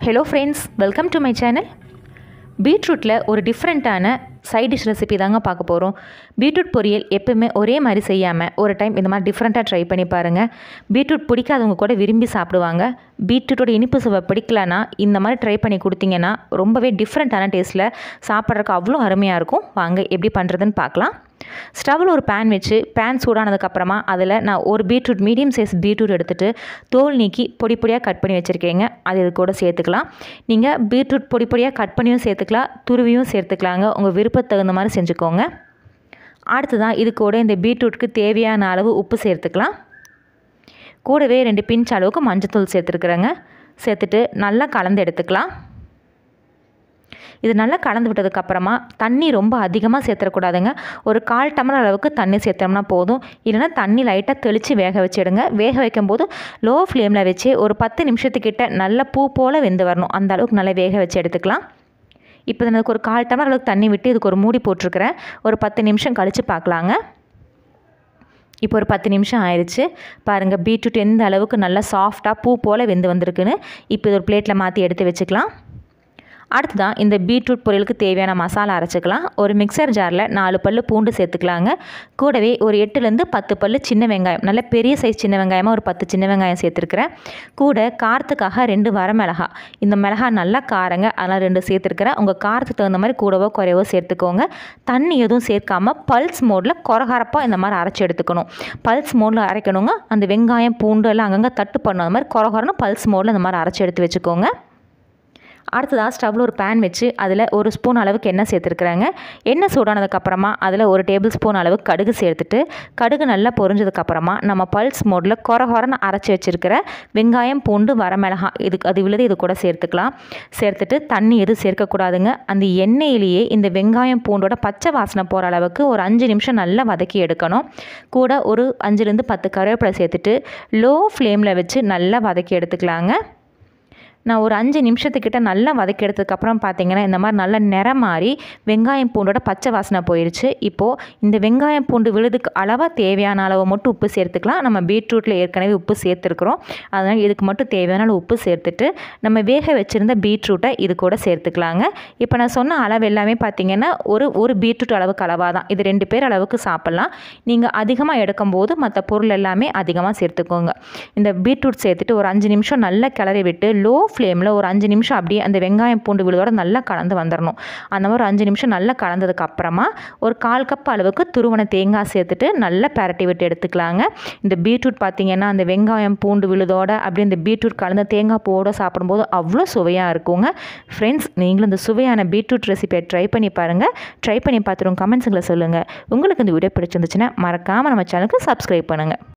hello friends welcome to my channel பீட்ரூட்டில் ஒரு டிஃப்ரெண்ட்டான சைட் டிஷ் ரெசிபி தாங்க பார்க்க போகிறோம் பீட்ரூட் பொரியல் எப்பவுமே ஒரே மாதிரி செய்யாமல் ஒரு டைம் இந்த மாதிரி டிஃப்ரெண்ட்டாக ட்ரை பண்ணி பாருங்கள் பீட்ரூட் பிடிக்காதவங்க கூட விரும்பி சாப்பிடுவாங்க பீட்ரூட்டோட இனிப்பு சுவை பிடிக்கலனா இந்த மாதிரி ட்ரை பண்ணி கொடுத்தீங்கன்னா ரொம்பவே டிஃப்ரெண்ட்டான டேஸ்ட்டில் சாப்பிட்றதுக்கு அவ்வளோ அருமையாக இருக்கும் வாங்க எப்படி பண்ணுறதுன்னு பார்க்கலாம் ஸ்டவ்வில் ஒரு பேன் வச்சு பேன் சூடானதுக்கப்புறமா அதில் நான் ஒரு பீட்ரூட் மீடியம் சைஸ் பீட்ரூட் எடுத்துகிட்டு தோல் நீக்கி பொடி பொடியாக கட் பண்ணி வச்சுருக்கேங்க அது இது கூட சேர்த்துக்கலாம் நீங்கள் பீட்ரூட் பொடி பொடியாக கட் பண்ணியும் சேர்த்துக்கலாம் துருவியும் சேர்த்துக்கலாங்க உங்கள் விருப்பத்துக்கு தகுந்த மாதிரி செஞ்சுக்கோங்க அடுத்ததான் இது கூட இந்த பீட்ரூட்டுக்கு தேவையான அளவு உப்பு சேர்த்துக்கலாம் கூடவே ரெண்டு பிஞ்ச் அளவுக்கு மஞ்சத்தூள் சேர்த்துருக்குறேங்க சேர்த்துட்டு நல்லா கலந்து எடுத்துக்கலாம் இது நல்லா கலந்து விட்டதுக்கப்புறமா தண்ணி ரொம்ப அதிகமாக சேர்த்துடக்கூடாதுங்க ஒரு கால் டம்ளர் அளவுக்கு தண்ணி சேர்த்தோம்னா போதும் இல்லைனா தண்ணி லைட்டாக தெளித்து வேக வச்சிடுங்க வேக வைக்கும்போது லோ ஃப்ளேமில் வச்சு ஒரு பத்து நிமிஷத்துக்கிட்ட நல்ல பூ போல் வெந்து வரணும் அந்த அளவுக்கு நல்லா வேக வச்சு எடுத்துக்கலாம் இப்போ எனக்கு ஒரு கால் டம்ளர் அளவுக்கு தண்ணி விட்டு இதுக்கு ஒரு மூடி போட்டிருக்கிறேன் ஒரு பத்து நிமிஷம் கழித்து பார்க்கலாங்க இப்போ ஒரு பத்து நிமிஷம் ஆயிடுச்சு பாருங்கள் பீட்ரூட் எந்த அளவுக்கு நல்லா சாஃப்டாக பூ போல் வெந்து வந்திருக்குன்னு இப்போ இது ஒரு பிளேட்டில் மாற்றி எடுத்து வச்சுக்கலாம் அடுத்ததான் இந்த பீட்ரூட் பொரியலுக்கு தேவையான மசாலா அரைச்சிக்கலாம் ஒரு மிக்சர் ஜாரில் நாலு பல் பூண்டு சேர்த்துக்கலாங்க கூடவே ஒரு எட்டுலேருந்து பத்து பல் சின்ன வெங்காயம் நல்ல பெரிய சைஸ் சின்ன வெங்காயமாக ஒரு பத்து சின்ன வெங்காயம் சேர்த்துருக்கிறேன் கூட காரத்துக்காக ரெண்டு வரமிளகா இந்த மிளகா நல்லா காரங்க அதனால் ரெண்டு சேர்த்துருக்கிறேன் உங்கள் காரத்துக்கு தகுந்த மாதிரி கூடவோ குறைவோ சேர்த்துக்கோங்க தண்ணி எதுவும் சேர்க்காம பல்ஸ் மோடில் கொரகரப்பாக இந்த மாதிரி அரைச்சி எடுத்துக்கணும் பல்ஸ் மோடில் அரைக்கணுங்க அந்த வெங்காயம் பூண்டு எல்லாம் அங்கங்கே தட்டு பண்ணும் அந்த மாதிரி கொரகரன்னு பல்ஸ் மோடில் இந்த மாதிரி அரைச்சி எடுத்து வச்சுக்கோங்க அடுத்ததாக ஸ்டவ்வில் ஒரு பேன் வச்சு அதில் ஒரு ஸ்பூன் அளவுக்கு எண்ணெய் சேர்த்துருக்குறாங்க எண்ணெய் சூடானதுக்கப்புறமா அதில் ஒரு டேபிள் ஸ்பூன் அளவுக்கு கடுகு சேர்த்துட்டு கடுகு நல்லா பொரிஞ்சதுக்கப்புறமா நம்ம பல்ஸ் மோடில் கொர கொரன்னு அரைச்சி வச்சுருக்கிற வெங்காயம் பூண்டு வரமிளகாய் இதுக்கு அது விழுது இது கூட சேர்த்துக்கலாம் சேர்த்துட்டு தண்ணி எதுவும் சேர்க்கக்கூடாதுங்க அந்த எண்ணெயிலேயே இந்த வெங்காயம் பூண்டோட பச்சை வாசனை போகிற அளவுக்கு ஒரு அஞ்சு நிமிஷம் நல்லா வதக்கி எடுக்கணும் கூட ஒரு அஞ்சுலேருந்து பத்து கருவேப்பிலை சேர்த்துட்டு லோ ஃப்ளேமில் வச்சு நல்லா வதக்கி எடுத்துக்கலாங்க நான் ஒரு அஞ்சு நிமிஷத்துக்கிட்ட நல்லா வதக்கி எடுத்ததுக்கப்புறம் பார்த்தீங்கன்னா இந்த மாதிரி நல்லா நிறம் மாறி வெங்காயம் பூண்டோட பச்சை வாசனை போயிடுச்சு இப்போது இந்த வெங்காயம் பூண்டு விழுதுக்கு அளவாக தேவையான அளவு மட்டும் உப்பு சேர்த்துக்கலாம் நம்ம பீட்ரூட்டில் ஏற்கனவே உப்பு சேர்த்துருக்குறோம் அதனால் இதுக்கு மட்டும் தேவையான அளவு உப்பு சேர்த்துட்டு நம்ம வேக வச்சுருந்த பீட்ரூட்டை இது கூட சேர்த்துக்கலாங்க இப்போ நான் சொன்ன அளவு எல்லாமே பார்த்தீங்கன்னா ஒரு ஒரு பீட்ரூட் அளவுக்கு அளவாக தான் இது ரெண்டு பேர் அளவுக்கு சாப்பிட்லாம் நீங்கள் அதிகமாக எடுக்கும்போது மற்ற பொருள் எல்லாமே அதிகமாக சேர்த்துக்கோங்க இந்த பீட்ரூட் சேர்த்துட்டு ஒரு அஞ்சு நிமிஷம் நல்லா கிளறி விட்டு லோ ஃப்ளேமில் ஒரு அஞ்சு நிமிஷம் அப்படியே அந்த வெங்காயம் பூண்டு விழுதோட நல்லா கலந்து வந்துடணும் அந்த மாதிரி ஒரு அஞ்சு நிமிஷம் நல்லா கலந்ததுக்கு அப்புறமா ஒரு கால் கப் அளவுக்கு துருவன தேங்காய் சேர்த்துட்டு நல்லா பரட்டி விட்டு எடுத்துக்கலாங்க இந்த பீட்ரூட் பார்த்தீங்கன்னா அந்த வெங்காயம் பூண்டு விழுதோட அப்படியே இந்த பீட்ரூட் கலந்த தேங்காய் பூவோட சாப்பிடும்போது அவ்வளோ சுவையாக இருக்குங்க ஃப்ரெண்ட்ஸ் நீங்களும் இந்த சுவையான பீட்ரூட் ரெசிபியை ட்ரை பண்ணி பாருங்கள் ட்ரை பண்ணி பார்த்துருங்க கமெண்ட்ஸுங்களை சொல்லுங்கள் உங்களுக்கு இந்த வீடியோ பிடிச்சிருந்துச்சுன்னா மறக்காமல் நம்ம சேனலுக்கு சப்ஸ்கிரைப் பண்ணுங்கள்